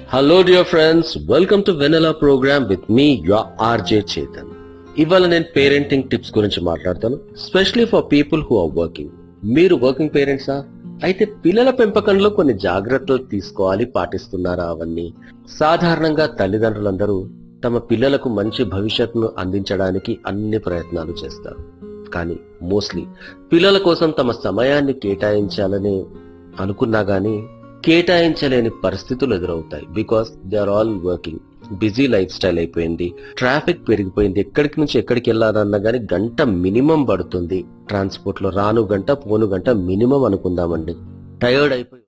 hello dear friends welcome to Vennela program with me your RJ Chetan ఇవాళ నేను parenting tips గురించి మాట్లాడతాను specially for people who are working మీరు working పేరెంట్సా అయితే పిల్లల పెంపకంలో కొన్ని జాగ్రత్తలు తీసుకోవాలి పాటిస్తున్నారా అవన్నీ సాధారణంగా తల్లిదండ్రులందరూ తమ పిల్లలకు మంచి భవిష్యత్తును అందించడానికి అన్ని ప్రయత్నాలు చేస్తారు కానీ మోస్ట్లీ పిల్లల కోసం తమ సమయాన్ని కేటాయించాలని అనుకున్నా గానీ కేటాయించలేని పరిస్థితులు ఎదురవుతాయి because they are all working busy lifestyle అయిపోయింది ట్రాఫిక్ పెరిగిపోయింది ఎక్కడికి నుంచి ఎక్కడికి వెళ్ళాలన్నా గానీ గంట మినిమం పడుతుంది ట్రాన్స్పోర్ట్ లో రాను గంట పోను గంట మినిమం అనుకుందామండి టైర్డ్ అయిపోయి